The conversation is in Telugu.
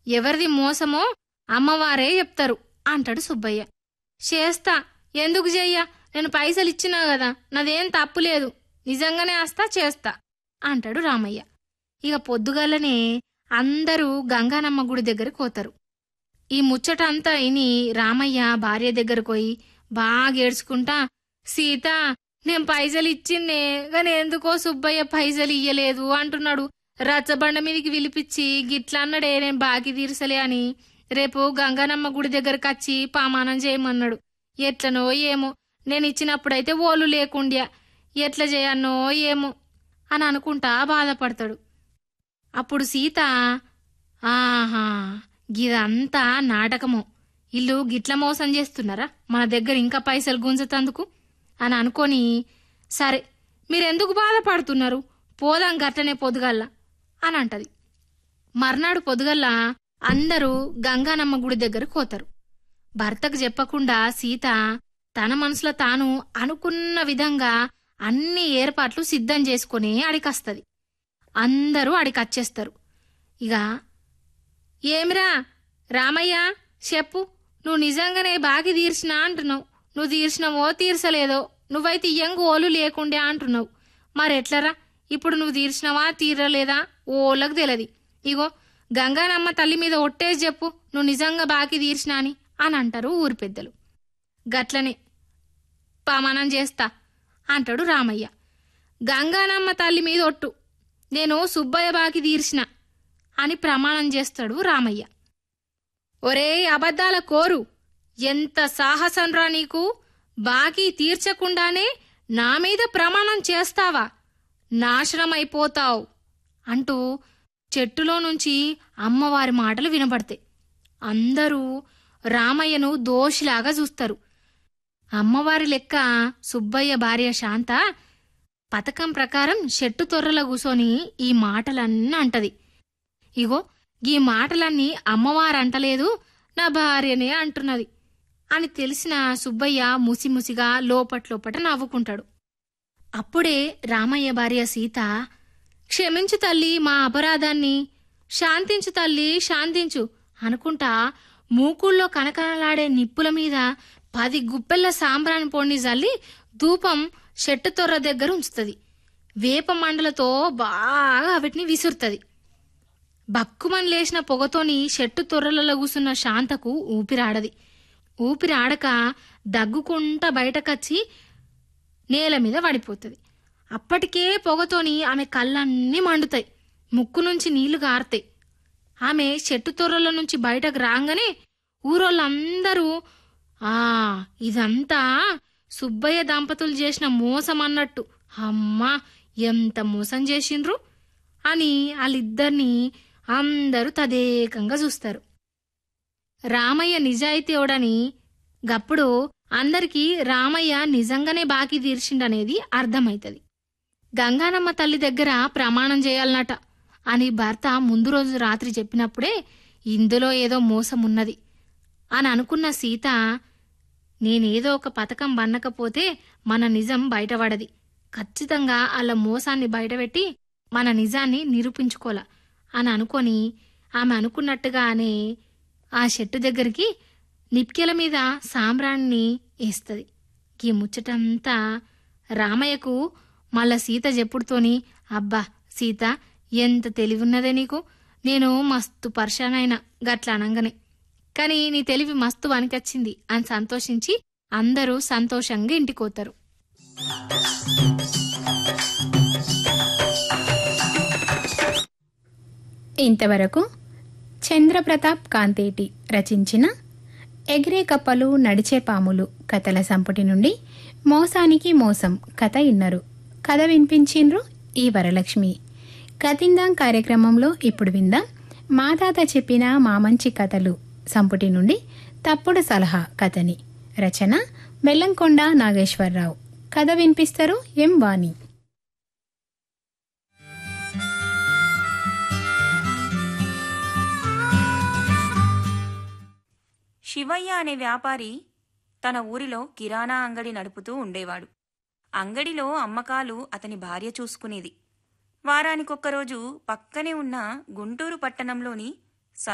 ఎవరిది మోసమో అమ్మవారే చెప్తారు అంటాడు సుబ్బయ్య చేస్తా ఎందుకు చెయ్య నేను పైసలు ఇచ్చినా కదా నాదేం తప్పు లేదు నిజంగానే వస్తా చేస్తా అంటాడు రామయ్య ఇక పొద్దుగాలనే అందరూ గంగానమ్మ గుడి దగ్గరికి పోతారు ఈ ముచ్చట అంతా ఇని రామయ్య భార్య దగ్గరకు పోయి బాగా ఏడ్చుకుంటా సీత నేను పైసలు ఇచ్చిందే గాని ఎందుకో సుబ్బయ్య పైసలు ఇయ్యలేదు అంటున్నాడు రచ్చబండ మీదకి విలిపించి గిట్లా అన్నాడే నేను బాకి తీర్చలే అని రేపు గంగానమ్మ గుడి దగ్గరకు వచ్చి పామానం చేయమన్నాడు ఎట్లనో ఏమో నేను ఇచ్చినప్పుడైతే ఓలు లేకుండ్యా ఎట్లా చేయన్నో ఏమో అని అనుకుంటా బాధపడతాడు అప్పుడు సీత ఆహా గిదంతా నాటకము ఇల్లు గిట్ల మోసం చేస్తున్నారా మన దగ్గర ఇంకా పైసలు గుంజతందుకు అని అనుకొని సరే మీరెందుకు బాధపడుతున్నారు పోదాం గట్లనే పొద్దుగల్లా అని అంటది మర్నాడు పొద్దుగల్లా అందరూ గంగానమ్మ గుడి దగ్గరకు పోతారు భర్తకు చెప్పకుండా సీత తన మనసులో తాను అనుకున్న విధంగా అన్ని ఏర్పాట్లు సిద్ధం చేసుకుని అడికస్తది అందరూ అడికచ్చేస్తారు ఇక ఏమిరా రామయ్య చెప్పు నువ్వు నిజంగానే బాగి తీర్చినా అంటున్నావు నువ్వు తీర్చినవో తీర్చలేదో నువ్వైతే ఇయ్యంగా ఓలు లేకుండే అంటున్నావు మరెట్లరా ఇప్పుడు నువ్వు తీర్చినవా తీరలేదా ఓళ్ళకు తెలియదు ఇగో గంగానమ్మ తల్లి మీద ఒట్టేసి చెప్పు నువ్వు నిజంగా బాకీ తీర్చినా అని అని అంటారు ఊరి పెద్దలు గట్లనే పామానం చేస్తా అంటాడు రామయ్య గంగానమ్మ తల్లి మీద ఒట్టు నేను సుబ్బయ్య బాకి తీర్చిన అని ప్రమాణం చేస్తాడు రామయ్య ఒరే అబద్ధాల కోరు ఎంత సాహసంరా నీకు బాకీ తీర్చకుండానే నా మీద ప్రమాణం చేస్తావా నాశనమైపోతావు అంటూ చెట్టులో నుంచి అమ్మవారి మాటలు వినబడతాయి అందరూ రామయ్యను దోషిలాగా చూస్తారు అమ్మవారి లెక్క సుబ్బయ్య భార్య శాంత పథకం ప్రకారం చెట్టు తొర్రల కూసోని ఈ మాటలన్నీ అంటది ఇగో ఈ మాటలన్నీ అమ్మవారు అంటలేదు నా భార్యనే అంటున్నది అని తెలిసిన సుబ్బయ్య ముసిముసిగా లోపట్లోపట నవ్వుకుంటాడు అప్పుడే రామయ్య భార్య సీత క్షమించు తల్లి మా అపరాధాన్ని శాంతించు తల్లి శాంతించు అనుకుంటా మూకుల్లో కనకనలాడే నిప్పుల మీద పది గుప్పెళ్ల సాంబ్రాణి పొడిని జల్లి ధూపం చెట్టు తొర్ర దగ్గర ఉంచుతుంది వేప మండలతో బాగా వాటిని విసురుతుంది బక్కుమని లేచిన పొగతోని చెట్టు తొర్రలలో కూసున్న శాంతకు ఊపిరాడది ఊపిరాడక దగ్గుకుంటా బయటకచ్చి నేల మీద పడిపోతుంది అప్పటికే పొగతోని ఆమె కళ్ళన్నీ మండుతాయి ముక్కు నుంచి నీళ్లు గారుతాయి ఆమె చెట్టు తొర్రల నుంచి బయటకు రాగానే ఊరోళ్ళందరూ ఆ ఇదంతా సుబ్బయ్య దంపతులు చేసిన మోసం అన్నట్టు అమ్మా ఎంత మోసం చేసిండ్రు అని వాళ్ళిద్దరినీ అందరూ తదేకంగా చూస్తారు రామయ్య నిజాయితీయోడని గప్పుడు అందరికీ రామయ్య నిజంగానే బాకీ తీర్చిండనేది అర్థమైతది గంగానమ్మ తల్లి దగ్గర ప్రమాణం చేయాలన్నట అని భర్త ముందు రోజు రాత్రి చెప్పినప్పుడే ఇందులో ఏదో మోసం ఉన్నది అని అనుకున్న సీత నేనేదో ఒక పథకం బన్నకపోతే మన నిజం బయటపడది ఖచ్చితంగా అలా మోసాన్ని బయటపెట్టి మన నిజాన్ని నిరూపించుకోలా అని అనుకొని ఆమె అనుకున్నట్టుగానే ఆ చెట్టు దగ్గరికి నిప్కెల మీద సాంబ్రాణ్ణి వేస్తుంది ఈ ముచ్చటంతా రామయ్యకు మళ్ళా సీత చెప్పుడుతోని అబ్బా సీత ఎంత తెలివున్నదే నీకు నేను మస్తు పర్షానైనా గట్ల అనంగానే కానీ నీ తెలివి మస్తు వనికొచ్చింది అని సంతోషించి అందరూ సంతోషంగా ఇంటికోతారు ఇంతవరకు చంద్రప్రతాప్ కాంతేటి రచించిన ఎగిరే కప్పలు నడిచే పాములు కథల సంపుటి నుండి మోసానికి మోసం కథ ఇన్నరు కథ వినిపించిండ్రు ఈ వరలక్ష్మి కథిందాం కార్యక్రమంలో ఇప్పుడు విందాం మా తాత చెప్పిన మా మంచి కథలు సంపుటి నుండి తప్పుడు సలహా కథని రచన బెల్లంకొండ నాగేశ్వరరావు కథ వినిపిస్తారు ఎం వాణి శివయ్య అనే వ్యాపారి తన ఊరిలో కిరాణా అంగడి నడుపుతూ ఉండేవాడు అంగడిలో అమ్మకాలు అతని భార్య చూసుకునేది వారానికొక్కరోజు పక్కనే ఉన్న గుంటూరు పట్టణంలోని